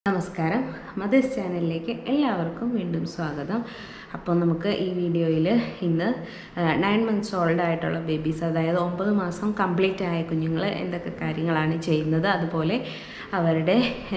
നമസ്കാരം മദേഴ്സ് ചാനലിലേക്ക് എല്ലാവർക്കും വീണ്ടും സ്വാഗതം അപ്പോൾ നമുക്ക് ഈ വീഡിയോയിൽ ഇന്ന് നയൻ മന്ത്സ് ഓൾഡ് ആയിട്ടുള്ള ബേബീസ് അതായത് ഒമ്പത് മാസം കംപ്ലീറ്റ് ആയ കുഞ്ഞുങ്ങൾ എന്തൊക്കെ കാര്യങ്ങളാണ് ചെയ്യുന്നത് അതുപോലെ അവരുടെ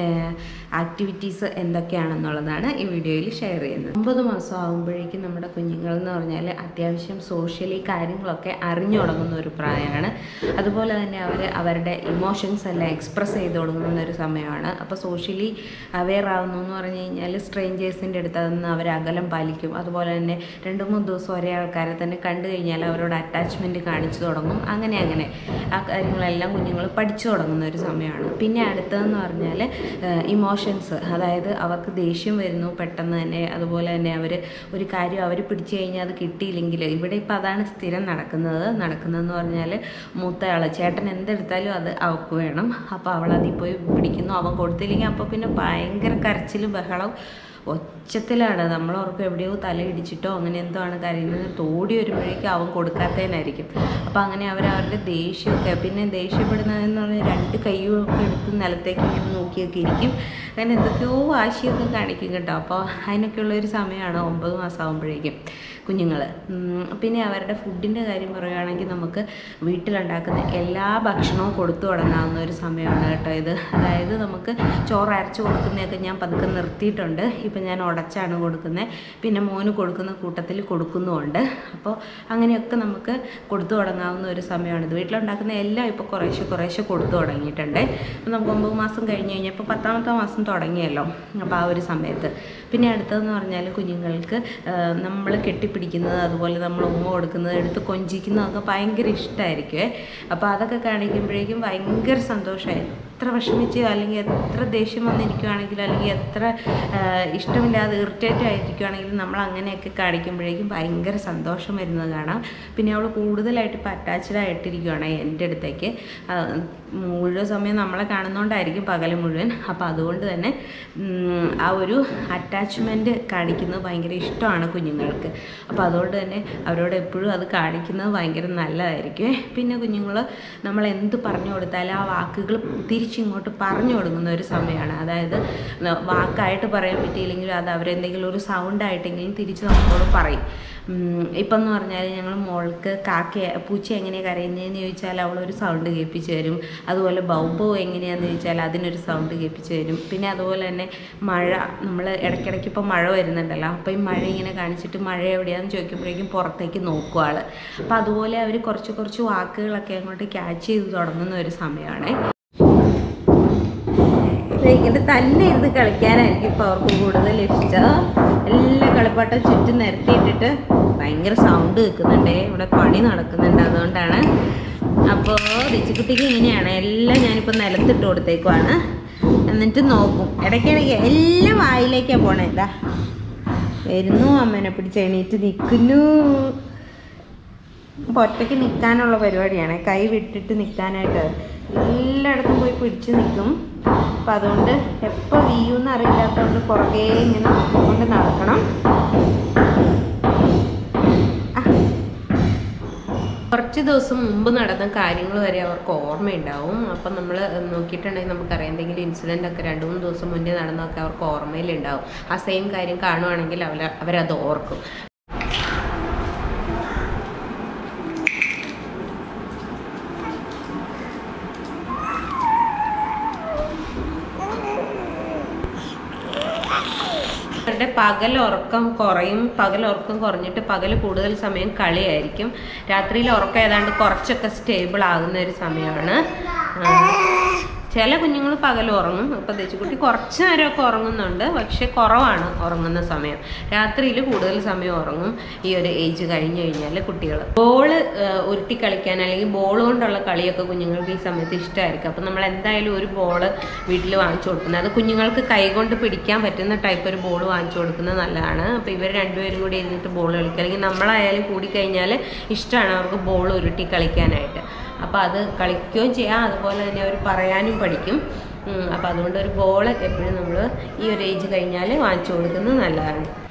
ആക്ടിവിറ്റീസ് എന്തൊക്കെയാണെന്നുള്ളതാണ് ഈ വീഡിയോയിൽ ഷെയർ ചെയ്യുന്നത് ഒമ്പത് മാസം ആകുമ്പോഴേക്കും നമ്മുടെ കുഞ്ഞുങ്ങൾ എന്ന് പറഞ്ഞാൽ അത്യാവശ്യം സോഷ്യലി കാര്യങ്ങളൊക്കെ അറിഞ്ഞു തുടങ്ങുന്ന ഒരു പ്രായമാണ് അതുപോലെ തന്നെ അവർ അവരുടെ ഇമോഷൻസ് എല്ലാം എക്സ്പ്രസ് ചെയ്ത് തുടങ്ങുന്ന ഒരു സമയമാണ് അപ്പോൾ സോഷ്യലി അവെയർ ആവുന്നു എന്ന് പറഞ്ഞു കഴിഞ്ഞാൽ സ്ട്രേഞ്ചേഴ്സിൻ്റെ അടുത്ത് നിന്ന് അവർ അകലം പാലിക്കും അതുപോലെ തന്നെ രണ്ട് മൂന്ന് ദിവസം ഒരേ ആൾക്കാരെ തന്നെ കണ്ടു കഴിഞ്ഞാൽ അവരോട് അറ്റാച്ച്മെൻറ്റ് കാണിച്ചു തുടങ്ങും അങ്ങനെ അങ്ങനെ ആ കാര്യങ്ങളെല്ലാം കുഞ്ഞുങ്ങൾ പഠിച്ചു തുടങ്ങുന്ന ഒരു സമയമാണ് പിന്നെ അടുത്തതെന്ന് പറഞ്ഞാൽ ഇമോഷൻസ് അതായത് അവർക്ക് ദേഷ്യം വരുന്നു പെട്ടെന്ന് തന്നെ അതുപോലെ തന്നെ അവർ ഒരു കാര്യം അവർ പിടിച്ചു കഴിഞ്ഞാൽ അത് കിട്ടിയില്ലെങ്കിൽ ഇവിടെ ഇപ്പോൾ അതാണ് സ്ഥിരം നടക്കുന്നത് നടക്കുന്നതെന്ന് പറഞ്ഞാൽ മൂത്തയാൾ ചേട്ടൻ എന്തെടുത്താലും അത് അവൾക്ക് വേണം അപ്പോൾ അവൾ അതിൽ പോയി പിടിക്കുന്നു അവൻ കൊടുത്തില്ലെങ്കിൽ അപ്പോൾ പിന്നെ ഭയങ്കര കരച്ചിലും ബഹളം ഒച്ചത്തിലാണ് നമ്മൾ ഓർക്കും എവിടെയോ തല ഇടിച്ചിട്ടോ അങ്ങനെ എന്തോ ആണ് കരയുന്നത് തോടി വരുമ്പോഴേക്കും അവൻ കൊടുക്കാത്തതിനായിരിക്കും അപ്പം അങ്ങനെ അവർ അവരുടെ ദേഷ്യമൊക്കെ പിന്നെ ദേഷ്യപ്പെടുന്നതെന്ന് പറഞ്ഞാൽ രണ്ട് കൈയൊക്കെ എടുത്ത് നിലത്തേക്ക് ഇങ്ങനെ നോക്കിയൊക്കെ ഇരിക്കും അങ്ങനെ എന്തൊക്കെയോ വാശിയൊക്കെ കാണിക്കും കേട്ടോ അപ്പോൾ അതിനൊക്കെയുള്ള ഒരു സമയമാണ് ഒമ്പത് മാസം ആകുമ്പോഴേക്കും കുഞ്ഞുങ്ങൾ പിന്നെ അവരുടെ ഫുഡിൻ്റെ കാര്യം പറയുകയാണെങ്കിൽ നമുക്ക് വീട്ടിലുണ്ടാക്കുന്ന എല്ലാ ഭക്ഷണവും കൊടുത്തു തുടങ്ങാവുന്ന ഒരു സമയമാണ് കേട്ടോ ഇത് അതായത് നമുക്ക് ചോറ് അരച്ച് കൊടുക്കുന്നതൊക്കെ ഞാൻ പതുക്കെ നിർത്തിയിട്ടുണ്ട് ഇപ്പം ഞാൻ ഉടച്ചാണ് കൊടുക്കുന്നത് പിന്നെ മോന് കൊടുക്കുന്ന കൂട്ടത്തിൽ കൊടുക്കുന്നുമുണ്ട് അപ്പോൾ അങ്ങനെയൊക്കെ നമുക്ക് കൊടുത്തു തുടങ്ങാവുന്ന ഒരു സമയമാണിത് വീട്ടിലുണ്ടാക്കുന്ന എല്ലാം ഇപ്പോൾ കുറേശ്ശെ കുറേശ്ശെ കൊടുത്തു തുടങ്ങിയിട്ടുണ്ട് അപ്പോൾ നമുക്ക് ഒമ്പത് മാസം കഴിഞ്ഞ് കഴിഞ്ഞാൽ ഇപ്പോൾ പത്താമത്തെ മാസം തുടങ്ങിയല്ലോ അപ്പോൾ ആ ഒരു സമയത്ത് പിന്നെ അടുത്തതെന്ന് പറഞ്ഞാൽ കുഞ്ഞുങ്ങൾക്ക് നമ്മൾ കെട്ടിപ്പിടിക്കുന്നത് അതുപോലെ നമ്മൾ ഉമ്മ കൊടുക്കുന്നത് എടുത്ത് കൊഞ്ചിക്കുന്നതൊക്കെ ഭയങ്കര ഇഷ്ടമായിരിക്കുമേ അപ്പോൾ അതൊക്കെ കാണിക്കുമ്പോഴേക്കും ഭയങ്കര സന്തോഷമായി എത്ര വിഷമിച്ച് അല്ലെങ്കിൽ എത്ര ദേഷ്യം വന്നിരിക്കുകയാണെങ്കിലും അല്ലെങ്കിൽ എത്ര ഇഷ്ടമില്ലാതെ ഇറിറ്റേറ്റ് ആയിരിക്കുകയാണെങ്കിലും നമ്മൾ അങ്ങനെയൊക്കെ കാണിക്കുമ്പോഴേക്കും ഭയങ്കര സന്തോഷം വരുന്നത് കാണാം പിന്നെ അവൾ കൂടുതലായിട്ട് ഇപ്പോൾ അറ്റാച്ച്ഡ് ആയിട്ടിരിക്കുകയാണ് എൻ്റെ അടുത്തേക്ക് മുഴുവൻ സമയം നമ്മളെ കാണുന്നതുകൊണ്ടായിരിക്കും പകൽ മുഴുവൻ അപ്പോൾ അതുകൊണ്ട് തന്നെ ആ ഒരു അറ്റാച്ച്മെൻറ്റ് കാണിക്കുന്നത് ഭയങ്കര ഇഷ്ടമാണ് കുഞ്ഞുങ്ങൾക്ക് അപ്പോൾ അതുകൊണ്ട് തന്നെ അവരോട് എപ്പോഴും അത് കാണിക്കുന്നത് ഭയങ്കര നല്ലതായിരിക്കും പിന്നെ കുഞ്ഞുങ്ങൾ നമ്മൾ എന്ത് പറഞ്ഞു കൊടുത്താലും ആ വാക്കുകൾ തിരിച്ചിങ്ങോട്ട് പറഞ്ഞു കൊടുക്കുന്ന ഒരു സമയമാണ് അതായത് വാക്കായിട്ട് പറയാൻ പറ്റിയില്ലെങ്കിലും അത് അവരെന്തെങ്കിലും ഒരു സൗണ്ട് ആയിട്ടെങ്കിലും തിരിച്ച് നമ്മളോട് പറയും ഇപ്പം എന്ന് പറഞ്ഞാൽ ഞങ്ങൾ മോൾക്ക് കാക്ക പൂച്ച എങ്ങനെയാണ് കരയുന്നതെന്ന് ചോദിച്ചാൽ അവളൊരു സൗണ്ട് കേൾപ്പിച്ച് തരും അതുപോലെ ബൗബോ എങ്ങനെയാണെന്ന് ചോദിച്ചാൽ അതിനൊരു സൗണ്ട് കേൾപ്പിച്ച് തരും പിന്നെ അതുപോലെ തന്നെ മഴ നമ്മൾ ഇടയ്ക്കിടയ്ക്ക് ഇപ്പോൾ മഴ വരുന്നുണ്ടല്ലോ അപ്പോൾ ഈ മഴ ഇങ്ങനെ കാണിച്ചിട്ട് മഴ എവിടെയാണെന്ന് ചോദിക്കുമ്പോഴേക്കും പുറത്തേക്ക് നോക്കും ആൾ അപ്പോൾ അതുപോലെ അവർ കുറച്ച് കുറച്ച് വാക്കുകളൊക്കെ അങ്ങോട്ട് ക്യാച്ച് ചെയ്ത് തുടങ്ങുന്ന ഒരു സമയമാണ് ഇങ്ങനെ തന്നെ ഇരുന്ന് കളിക്കാനായിരിക്കും ഇപ്പോൾ അവർക്ക് കൂടുതൽ ഇഷ്ടം എല്ലാ കളിപ്പാട്ടം ചുറ്റും നിരത്തിയിട്ടിട്ട് ഭയങ്കര സൗണ്ട് കേൾക്കുന്നുണ്ടേ ഇവിടെ പണി നടക്കുന്നുണ്ട് അതുകൊണ്ടാണ് അപ്പോൾ റിച്ചിക്കുട്ടിക്ക് ഇങ്ങനെയാണ് എല്ലാം ഞാനിപ്പോൾ നിലത്തിട്ട് കൊടുത്തേക്കുവാണ് എന്നിട്ട് നോക്കും ഇടയ്ക്കിടയ്ക്ക് എല്ലാം വായിലേക്കാണ് പോണേ ഇതാ വരുന്നു അമ്മേനെ പിടിച്ച് എണീറ്റ് നിൽക്കുന്നു അപ്പോൾ ഒറ്റയ്ക്ക് നിൽക്കാനുള്ള പരിപാടിയാണ് കൈ വിട്ടിട്ട് നിൽക്കാനായിട്ട് എല്ലായിടത്തും പോയി പിടിച്ച് നിൽക്കും അപ്പം അതുകൊണ്ട് എപ്പോൾ വീഴുമെന്ന് അറിയില്ലാത്തതുകൊണ്ട് പുറകെ ഇങ്ങനെ കൊണ്ട് നടക്കണം കുറച്ച് ദിവസം മുമ്പ് നടന്ന കാര്യങ്ങൾ വരെ അവർക്ക് ഓർമ്മയുണ്ടാവും അപ്പം നമ്മൾ നോക്കിയിട്ടുണ്ടെങ്കിൽ നമുക്കറിയാം എന്തെങ്കിലും ഇൻസിഡൻ്റ് ഒക്കെ രണ്ട് മൂന്ന് ദിവസം മുന്നേ നടന്നതൊക്കെ അവർക്ക് ഓർമ്മയിലുണ്ടാവും ആ സെയിം കാര്യം കാണുവാണെങ്കിൽ അവർ അവരത് ഓർക്കും അവരുടെ പകൽ ഉറക്കം കുറയും പകൽ ഉറക്കം കുറഞ്ഞിട്ട് പകൽ കൂടുതൽ സമയം കളിയായിരിക്കും രാത്രിയിൽ ഉറക്കം ഏതാണ്ട് കുറച്ചൊക്കെ സ്റ്റേബിൾ ആകുന്ന ഒരു സമയമാണ് ചില കുഞ്ഞുങ്ങൾ പകൽ ഉറങ്ങും ഇപ്പം തെച്ചുകുട്ടി കുറച്ച് നേരമൊക്കെ ഉറങ്ങുന്നുണ്ട് പക്ഷെ കുറവാണ് ഉറങ്ങുന്ന സമയം രാത്രിയിൽ കൂടുതൽ സമയം ഉറങ്ങും ഈ ഒരു ഏജ് കഴിഞ്ഞു കഴിഞ്ഞാൽ കുട്ടികൾ ബോള് ഉരുട്ടി കളിക്കാൻ അല്ലെങ്കിൽ ബോൾ കൊണ്ടുള്ള കളിയൊക്കെ കുഞ്ഞുങ്ങൾക്ക് ഈ സമയത്ത് ഇഷ്ടമായിരിക്കും അപ്പം നമ്മൾ എന്തായാലും ഒരു ബോള് വീട്ടിൽ വാങ്ങിച്ചു കൊടുക്കുന്നത് അത് കുഞ്ഞുങ്ങൾക്ക് കൈകൊണ്ട് പിടിക്കാൻ പറ്റുന്ന ടൈപ്പ് ഒരു ബോൾ വാങ്ങിച്ചു കൊടുക്കുന്നത് നല്ലതാണ് അപ്പോൾ ഇവർ രണ്ടുപേരും കൂടി ഇരുന്നിട്ട് ബോൾ കളിക്കുക അല്ലെങ്കിൽ നമ്മളായാലും കൂടിക്കഴിഞ്ഞാൽ ഇഷ്ടമാണ് അവർക്ക് ബോൾ ഉരുട്ടി കളിക്കാനായിട്ട് അപ്പോൾ അത് കളിക്കുകയും ചെയ്യാം അതുപോലെ തന്നെ അവർ പറയാനും പഠിക്കും അപ്പോൾ അതുകൊണ്ട് ഒരു ബോൾ എപ്പോഴും നമ്മൾ ഈ ഒരു ഏജ് കഴിഞ്ഞാൽ വാങ്ങിച്ചു കൊടുക്കുന്നത് നല്ലതാണ്